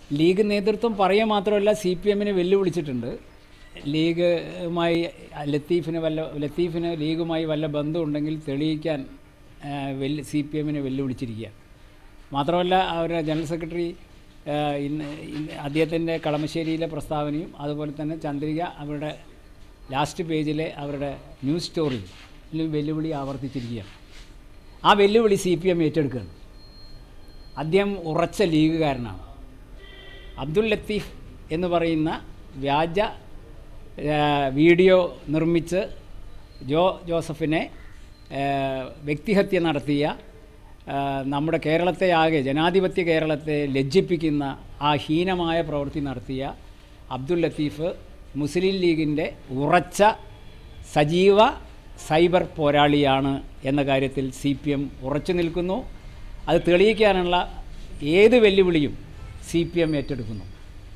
League നേതൃത്വം പറയുക മാത്രമല്ല സി പി എമ്മിനെ വെല്ലുവിളിച്ചിട്ടുണ്ട് ലീഗുമായി ലത്തീഫിന് വല്ല ലത്തീഫിന് ലീഗുമായി വല്ല ബന്ധമുണ്ടെങ്കിൽ തെളിയിക്കാൻ ആ, വെല്ലു സി പി എമ്മിനെ വെല്ലുവിളിച്ചിരിക്കുകയാണ് മാത്രമല്ല അവരുടെ ജനറൽ സെക്രട്ടറി ആ, ഇന്ന് ഇന്ന് അദ്ദേഹത്തിൻ്റെ കളമശ്ശേരിയിലെ പ്രസ്താവനയും അതുപോലെ തന്നെ ചന്ദ്രിക അവരുടെ ലാസ്റ്റ് പേജിലെ അവരുടെ ന്യൂസ് സ്റ്റോറിയിൽ വെല്ലുവിളി ആവർത്തിച്ചിരിക്കുകയാണ് ആ വെല്ലുവിളി സി പി എം ഏറ്റെടുക്കുകയാണ് അദ്ദേഹം ഉറച്ച ലീഗുകാരനാണ് അബ്ദുൽ ലത്തീഫ് എന്ന് പറയുന്ന വ്യാജ ആ, വീഡിയോ നിർമ്മിച്ച് ജോ ജോസഫിനെ ആ, വ്യക്തിഹത്യ നടത്തിയ ആ, നമ്മുടെ കേരളത്തെ ആകെ ജനാധിപത്യ കേരളത്തെ ലജ്ജിപ്പിക്കുന്ന ആ ഹീനമായ പ്രവൃത്തി നടത്തിയ അബ്ദുൽ ലത്തീഫ് മുസ്ലിം ലീഗിൻ്റെ ഉറച്ച സജീവ സൈബർ പോരാളിയാണ് എന്ന കാര്യത്തിൽ സി പി എം ഉറച്ചു നിൽക്കുന്നു അത് തെളിയിക്കാനുള്ള ഏത് വെല്ലുവിളിയും സി പി എം ഏറ്റെടുക്കുന്നു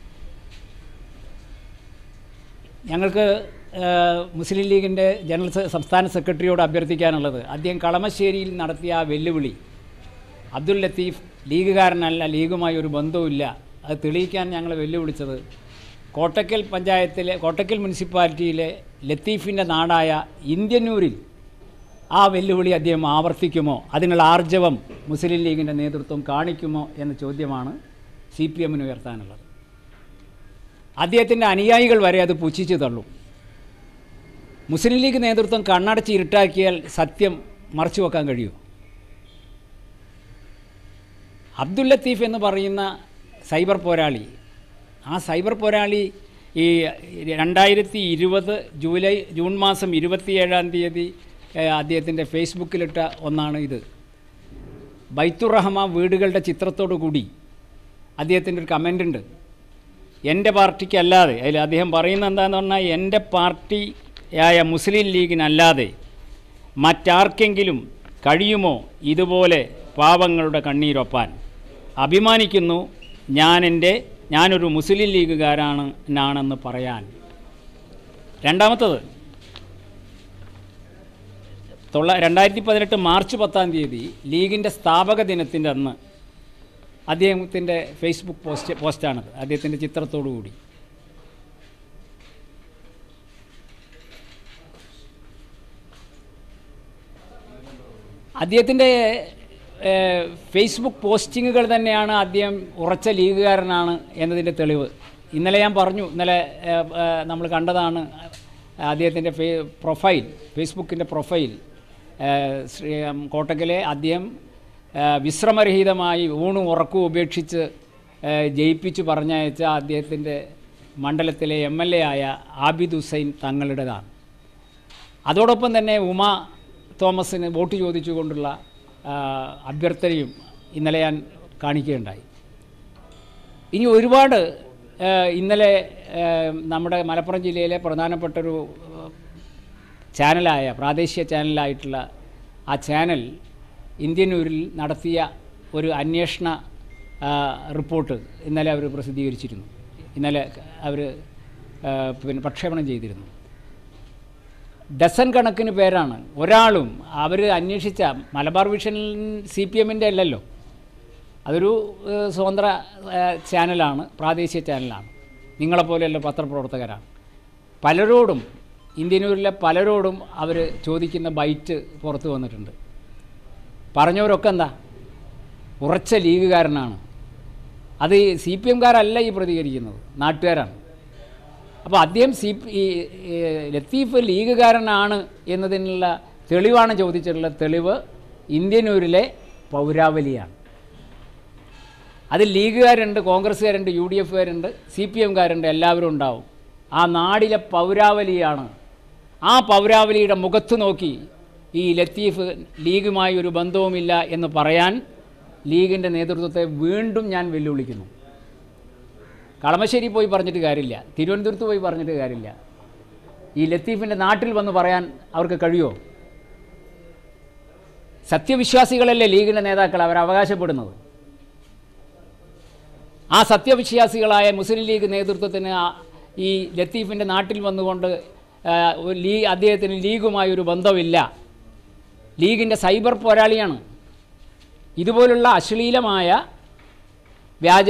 ഞങ്ങൾക്ക് ഏഹ്, മുസ്ലിം ലീഗിൻ്റെ ജനറൽ സെ- സംസ്ഥാന സെക്രട്ടറിയോട് അഭ്യർത്ഥിക്കാനുള്ളത് അദ്ദേഹം കളമശ്ശേരിയിൽ നടത്തിയ ആ വെല്ലുവിളി അബ്ദുൽ ലത്തീഫ് ലീഗുകാരനല്ല ലീഗുമായി ഒരു ബന്ധവുമില്ല അത് തെളിയിക്കാൻ ഞങ്ങൾ വെല്ലുവിളിച്ചത് കോട്ടക്കൽ പഞ്ചായത്തിലെ കോട്ടക്കൽ മുനിസിപ്പാലിറ്റിയിലെ ലത്തീഫിൻ്റെ നാടായ ഇന്ത്യന്നൂരിൽ ആ വെല്ലുവിളി അദ്ദേഹം ആവർത്തിക്കുമോ അതിനുള്ള ആർജവം മുസ്ലിം ലീഗിൻ്റെ നേതൃത്വം കാണിക്കുമോ എന്ന ചോദ്യമാണ് സി പി എമ്മിന് ഉയർത്താനുള്ളത് അദ്ദേഹത്തിൻ്റെ അനുയായികൾ വരെ അത് പുച്ഛിച്ചു തള്ളും മുസ്ലിം ലീഗ് നേതൃത്വം കണ്ണടച്ച് ഇരുട്ടാക്കിയാൽ സത്യം മറച്ചു വെക്കാൻ കഴിയുമോ അബ്ദുൽ ലത്തീഫ് എന്ന് പറയുന്ന സൈബർ പോരാളി ആ സൈബർ പോരാളി ഈ രണ്ടായിരത്തി ഇരുപത് ജൂലൈ ജൂൺ മാസം ഇരുപത്തിയേഴാം തീയതി ഏഹ്, അദ്ദേഹത്തിൻ്റെ ഫേസ്ബുക്കിലിട്ട ഒന്നാണ് ഇത് ബൈത്തുർ റഹ്മാൻ വീടുകളുടെ ചിത്രത്തോടു കൂടി അദ്ദേഹത്തിൻ്റെ ഒരു കമൻ്റ് ഉണ്ട് എൻ്റെ പാർട്ടിക്കല്ലാതെ അതിൽ അദ്ദേഹം പറയുന്നത് എന്താണെന്ന് പറഞ്ഞാൽ എൻ്റെ പാർട്ടിയായ മുസ്ലിം ലീഗിനല്ലാതെ മറ്റാർക്കെങ്കിലും കഴിയുമോ ഇതുപോലെ പാവങ്ങളുടെ കണ്ണീരൊപ്പാൻ അഭിമാനിക്കുന്നു ഞാൻ എൻ്റെ ഞാനൊരു മുസ്ലിം ലീഗുകാരാണ് നാണെന്ന് പറയാൻ രണ്ടാമത്തത് തൊള്ള രണ്ടായിരത്തി പതിനെട്ട് മാർച്ച് പത്താം തീയതി ലീഗിൻ്റെ സ്ഥാപക ദിനത്തിൻ്റെ അന്ന് അദ്ദേഹത്തിൻ്റെ ഫേസ്ബുക്ക് പോസ്റ്റ് പോസ്റ്റാണത് അദ്ദേഹത്തിൻ്റെ ചിത്രത്തോടു കൂടി അദ്ദേഹത്തിൻ്റെ ഏഹ്, ഫേസ്ബുക്ക് പോസ്റ്റിങ്ങുകൾ തന്നെയാണ് അദ്ദേഹം ഉറച്ച ലീഗുകാരനാണ് എന്നതിൻ്റെ തെളിവ് ഇന്നലെ ഞാൻ പറഞ്ഞു ഇന്നലെ ഏഹ്, ഏഹ്, നമ്മൾ കണ്ടതാണ് അദ്ദേഹത്തിൻ്റെ ഫേ പ്രൊഫൈൽ ഫേസ്ബുക്കിൻ്റെ പ്രൊഫൈൽ ഏഹ്, ശ്രീ ഉം, കോട്ടക്കലെ അദ്ദേഹം ഏഹ്, വിശ്രമരഹിതമായി ഊണും ഉറക്കവും ഉപേക്ഷിച്ച് ഏഹ്, ജയിപ്പിച്ച് പറഞ്ഞയച്ച അദ്ദേഹത്തിൻ്റെ മണ്ഡലത്തിലെ എം എൽ എ ആയ ആബിദ് ഹുസൈൻ തങ്ങളുടേതാണ് അതോടൊപ്പം തന്നെ ഉമ തോമസിന് വോട്ട് ചോദിച്ചുകൊണ്ടുള്ള ആ, അഭ്യർത്ഥനയും ഇന്നലെ ഞാൻ കാണിക്കുകയുണ്ടായി ഇനി ഒരുപാട് ആ, ഇന്നലെ ആ, നമ്മുടെ മലപ്പുറം ജില്ലയിലെ പ്രധാനപ്പെട്ടൊരു ആ, ചാനലായ പ്രാദേശിക ചാനലായിട്ടുള്ള ആ ചാനൽ ഇന്ത്യനൂരിൽ നടത്തിയ ഒരു അന്വേഷണ ആ, റിപ്പോർട്ട് ഇന്നലെ അവർ പ്രസിദ്ധീകരിച്ചിരുന്നു ഇന്നലെ അവർ പിന്നെ പ്രക്ഷേപണം ചെയ്തിരുന്നു ഡസൻ കണക്കിന് പേരാണ് ഒരാളും അവർ അന്വേഷിച്ച മലബാർ വിഷൻ സി പി എമ്മിൻ്റെ അല്ലല്ലോ അതൊരു ഏഹ്, സ്വതന്ത്ര ഏഹ്, ചാനലാണ് പ്രാദേശിക ചാനലാണ് നിങ്ങളെപ്പോലെയുള്ള പത്രപ്രവർത്തകരാണ് പലരോടും ഇന്ത്യനൂരിലെ പലരോടും അവർ ചോദിക്കുന്ന ബൈറ്റ് പുറത്തു വന്നിട്ടുണ്ട് പറഞ്ഞവരൊക്കെ എന്താ ഉറച്ച ലീഗുകാരനാണ് അത് സി പി എംകാരല്ല ഈ പ്രതികരിക്കുന്നത് നാട്ടുകാരാണ് അപ്പോൾ അദ്ദേഹം സി പി ഈ ഈ ലത്തീഫ് ലീഗുകാരനാണ് എന്നതിനുള്ള തെളിവാണ് ചോദിച്ചിട്ടുള്ള തെളിവ് ഇന്ത്യനൂരിലെ പൗരാവലിയാണ് അതിൽ ലീഗുകാരുണ്ട് കോൺഗ്രസ്സുകാരുണ്ട് യു ഡി എഫുകാരുണ്ട് സി പി എംകാരുണ്ട് എല്ലാവരും ഉണ്ടാവും ആ നാടിലെ പൗരാവലിയാണ് ആ പൗരാവലിയുടെ മുഖത്ത് നോക്കി ഈ ലത്തീഫ് ലീഗുമായി ഒരു ബന്ധവുമില്ല എന്ന് പറയാൻ ലീഗിൻ്റെ നേതൃത്വത്തെ വീണ്ടും ഞാൻ വെല്ലുവിളിക്കുന്നു കളമശ്ശേരി പോയി പറഞ്ഞിട്ട് കാര്യമില്ല തിരുവനന്തപുരത്ത് പോയി പറഞ്ഞിട്ട് കാര്യമില്ല ഈ ലത്തീഫിൻ്റെ നാട്ടിൽ വന്ന് പറയാൻ അവർക്ക് കഴിയുമോ സത്യവിശ്വാസികളല്ലേ ലീഗിൻ്റെ നേതാക്കൾ അവർ അവകാശപ്പെടുന്നത് ആ സത്യവിശ്വാസികളായ മുസ്ലിം ലീഗ് നേതൃത്വത്തിന് ആ- ഈ ലത്തീഫിൻ്റെ നാട്ടിൽ വന്നുകൊണ്ട് ആ, ഒരു ലീ അദ്ദേഹത്തിന് ലീഗുമായി ഒരു ബന്ധമില്ല ലീഗിൻ്റെ സൈബർ പോരാളിയാണ് ഇതുപോലുള്ള അശ്ലീലമായ വ്യാജ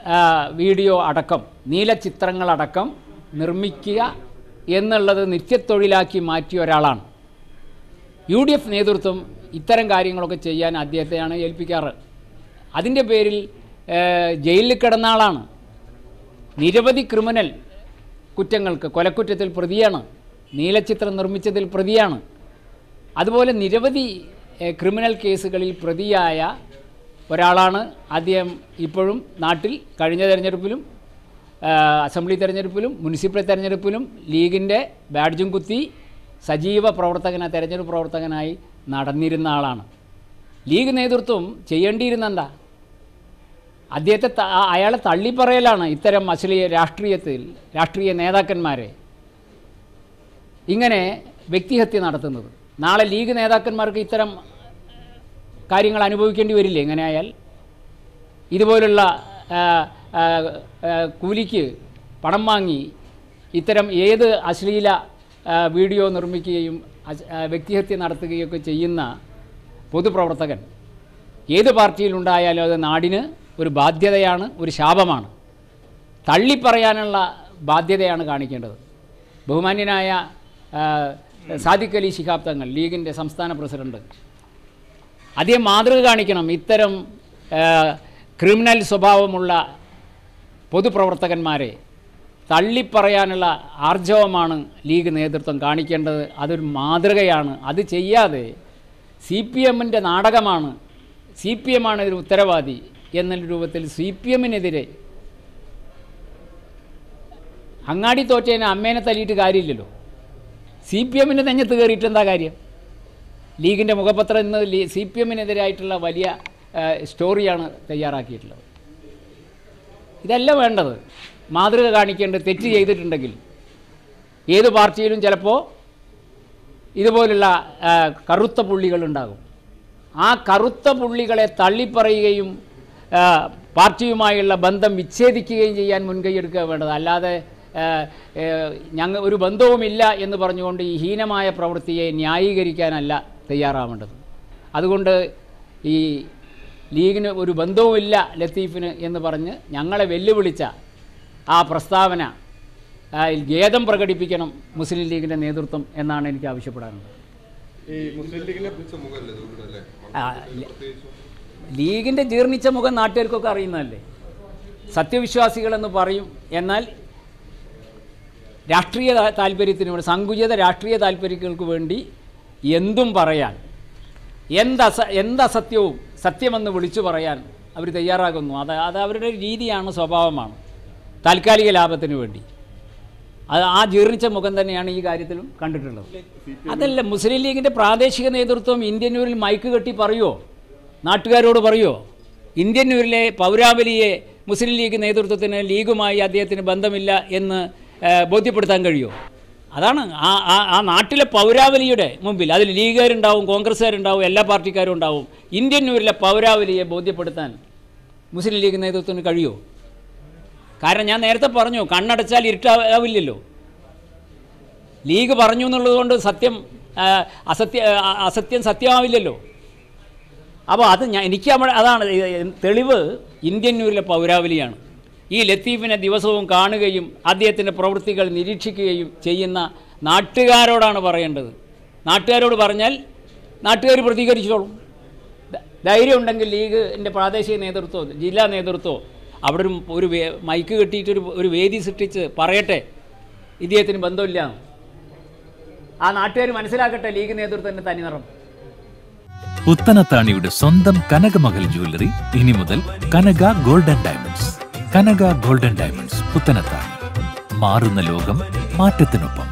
ആ, വീഡിയോ അടക്കം നീലച്ചിത്രങ്ങളടക്കം നിർമ്മിക്കുക എന്നുള്ളത് നിത്യത്തൊഴിലാക്കി മാറ്റിയ ഒരാളാണ് യു ഡി എഫ് നേതൃത്വം ഇത്തരം കാര്യങ്ങളൊക്കെ ചെയ്യാൻ അദ്ദേഹത്തെയാണ് ഏൽപ്പിക്കാറ് അതിൻ്റെ പേരിൽ ഏഹ്, ജയിലിൽ കിടന്ന ആളാണ് നിരവധി ക്രിമിനൽ കുറ്റങ്ങൾക്ക് കൊലക്കുറ്റത്തിൽ പ്രതിയാണ് നീലച്ചിത്രം നിർമ്മിച്ചതിൽ പ്രതിയാണ് അതുപോലെ നിരവധി ഏഹ്, ക്രിമിനൽ കേസുകളിൽ പ്രതിയായ ഒരാളാണ് അദ്ദേഹം ഇപ്പോഴും നാട്ടിൽ കഴിഞ്ഞ തെരഞ്ഞെടുപ്പിലും ഏഹ്, അസംബ്ലി തെരഞ്ഞെടുപ്പിലും മുനിസിപ്പൽ തെരഞ്ഞെടുപ്പിലും ലീഗിൻ്റെ ബാഡ്ജും കുത്തി സജീവ പ്രവർത്തകന തെരഞ്ഞെടുപ്പ് പ്രവർത്തകനായി നടന്നിരുന്ന ആളാണ് ലീഗ് നേതൃത്വം ചെയ്യേണ്ടിയിരുന്ന എന്താ അദ്ദേഹത്തെ ത- ആ- അയാളെ തള്ളിപ്പറയലാണ് ഇത്തരം അശ്ലീയ രാഷ്ട്രീയത്തിൽ രാഷ്ട്രീയ നേതാക്കന്മാരെ ഇങ്ങനെ വ്യക്തിഹത്യ നടത്തുന്നത് നാളെ ലീഗ് നേതാക്കന്മാർക്ക് ഇത്തരം കാര്യങ്ങൾ അനുഭവിക്കേണ്ടി വരില്ലേ ഇങ്ങനെ ആയാൽ ഇതുപോലുള്ള ആ, ആ, ആ, കൂലിക്ക് പണം വാങ്ങി ഇത്തരം ഏത് അശ്ലീല ആ, വീഡിയോ നിർമ്മിക്കുകയും അശ്- ആ, വ്യക്തിഹത്യ നടത്തുകയൊക്കെ ചെയ്യുന്ന പൊതുപ്രവർത്തകൻ ഏത് പാർട്ടിയിലുണ്ടായാലും അത് നാടിന് ഒരു ബാധ്യതയാണ് ഒരു ശാപമാണ് തള്ളിപ്പറയാനുള്ള ബാധ്യതയാണ് കാണിക്കേണ്ടത് ബഹുമാന്യനായ ആ, സാദിഖ് അലി ശിഹാബ് തങ്ങൾ ലീഗിൻ്റെ സംസ്ഥാന പ്രസിഡന്റ് അദ്ദേഹം മാതൃക കാണിക്കണം ഇത്തരം ആ, ക്രിമിനൽ സ്വഭാവമുള്ള പൊതുപ്രവർത്തകന്മാരെ തള്ളിപ്പറയാനുള്ള ആർജവമാണ് ലീഗ് നേതൃത്വം കാണിക്കേണ്ടത് അതൊരു മാതൃകയാണ് അത് ചെയ്യാതെ സി പി എമ്മിൻ്റെ നാടകമാണ് സി പി എമ്മാണ് ഇതിന് ഉത്തരവാദി എന്ന രൂപത്തിൽ സി പി എമ്മിനെതിരെ അങ്ങാടി തോറ്റേനെ അമ്മേനെ തല്ലിയിട്ട് കാര്യമില്ലല്ലോ സി പി എമ്മിൻ്റെ നെഞ്ഞത്ത് കയറിയിട്ട് എന്താ കാര്യം ലീഗിൻ്റെ മുഖപത്രം ഇന്ന് ലീ സി പി എമ്മിനെതിരായിട്ടുള്ള വലിയ ആ, സ്റ്റോറിയാണ് തയ്യാറാക്കിയിട്ടുള്ളത് ഇതല്ല വേണ്ടത് മാതൃക കാണിക്കേണ്ടത് തെറ്റ് ചെയ്തിട്ടുണ്ടെങ്കിൽ ഏത് പാർട്ടിയിലും ചിലപ്പോൾ ഇതുപോലുള്ള ആ, കറുത്ത പുള്ളികളുണ്ടാകും ആ കറുത്ത പുള്ളികളെ തള്ളിപ്പറയുകയും ആ, പാർട്ടിയുമായുള്ള ബന്ധം വിച്ഛേദിക്കുകയും ചെയ്യാൻ മുൻകൈയെടുക്കുക വേണ്ടത് അല്ലാതെ ആ, ഏ, ഞങ്ങൾ ഒരു ബന്ധവുമില്ല എന്ന് പറഞ്ഞുകൊണ്ട് ഈ ഹീനമായ പ്രവൃത്തിയെ ന്യായീകരിക്കാനല്ല തയ്യാറാവേണ്ടത് അതുകൊണ്ട് ഈ ലീഗിന് ഒരു ബന്ധവുമില്ല ലത്തീഫിന് എന്ന് പറഞ്ഞ് ഞങ്ങളെ വെല്ലുവിളിച്ച ആ പ്രസ്താവന ആ, ഖേദം പ്രകടിപ്പിക്കണം മുസ്ലിം ലീഗിൻ്റെ നേതൃത്വം എന്നാണ് എനിക്ക് ആവശ്യപ്പെടാനുള്ളത് ഈ മുസ്ലിം ലീഗിന്റെ മുഖമല്ലേ ഇതുകൊണ്ട് അല്ലേ ആ, ലീഗിൻ്റെ ജീർണിച്ച മുഖം നാട്ടുകാർക്കൊക്കെ അറിയുന്നതല്ലേ സത്യവിശ്വാസികളെന്ന് പറയും എന്നാൽ രാഷ്ട്രീയ താ- താല്പര്യത്തിന് വേണ്ടി സങ്കുചിത രാഷ്ട്രീയ താല്പര്യങ്ങൾക്ക് വേണ്ടി എന്തും പറയാൻ എന്തസ എന്തസത്യവും സത്യമെന്ന് വിളിച്ചു പറയാൻ അവർ തയ്യാറാകുന്നു അത് അത് അവരുടെ രീതിയാണ് സ്വഭാവമാണ് താൽക്കാലിക ലാഭത്തിന് വേണ്ടി അത് ആ ജീർണിച്ച മുഖം തന്നെയാണ് ഈ കാര്യത്തിലും കണ്ടിട്ടുള്ളത് അതല്ല മുസ്ലിം ലീഗിൻ്റെ പ്രാദേശിക നേതൃത്വം ഇന്ത്യന്നൂരിൽ മൈക്ക് കെട്ടി പറയുമോ നാട്ടുകാരോട് പറയുമോ ഇന്ത്യന്നൂരിലെ പൗരാവലിയെ മുസ്ലിം ലീഗ് നേതൃത്വത്തിന് ലീഗുമായി അദ്ദേഹത്തിന് ബന്ധമില്ല എന്ന് ഏഹ്, ബോധ്യപ്പെടുത്താൻ കഴിയുമോ അതാണ് ആ ആ ആ നാട്ടിലെ പൗരാവലിയുടെ മുമ്പിൽ അതിൽ ലീഗുകാരുണ്ടാവും കോൺഗ്രസ്സുകാരുണ്ടാവും എല്ലാ പാർട്ടിക്കാരും ഉണ്ടാവും ഇന്ത്യന്നൂരിലെ പൗരാവലിയെ ബോധ്യപ്പെടുത്താൻ മുസ്ലിം ലീഗ് നേതൃത്വത്തിന് കഴിയുമോ കാരണം ഞാൻ നേരത്തെ പറഞ്ഞു കണ്ണടച്ചാൽ ഇരുട്ടാവില്ലല്ലോ ലീഗ് പറഞ്ഞു എന്നുള്ളത് കൊണ്ട് സത്യം ആ, അസത്യ ആ, അസത്യം സത്യമാവില്ലല്ലോ അപ്പോൾ അത് ഞാൻ എനിക്ക് അവിടെ അതാണ് ഇത് തെളിവ് ഇന്ത്യന്നൂരിലെ പൗരാവലിയാണ് ഈ ലത്തീഫിനെ ദിവസവും കാണുകയും അദ്ദേഹത്തിൻ്റെ പ്രവൃത്തികൾ നിരീക്ഷിക്കുകയും ചെയ്യുന്ന നാട്ടുകാരോടാണ് പറയേണ്ടത് നാട്ടുകാരോട് പറഞ്ഞാൽ നാട്ടുകാർ പ്രതികരിച്ചോളും ധ- ധൈര്യം ഉണ്ടെങ്കിൽ ലീഗിൻ്റെ പ്രാദേശിക നേതൃത്വമോ ജില്ലാ നേതൃത്വമോ അവിടെ ഒരു ഒരു വേ- മൈക്ക് കെട്ടിയിട്ടൊരു ഒരു വേദി സൃഷ്ടിച്ച് പറയട്ടെ ഇദ്ദേഹത്തിന് ബന്ധമില്ല എന്ന്. ആ നാട്ടുകാർ മനസ്സിലാക്കട്ടെ ലീഗ് നേതൃത്വത്തിൻ്റെ തനിനിറം പുത്തനത്താണിയുടെ സ്വന്തം കനകമകൽ ജ്വല്ലറി ഇനി മുതൽ Kanaka golden diamonds Kanaka golden diamonds Puthanathani മാറുന്ന ലോകം മാറ്റത്തിനൊപ്പം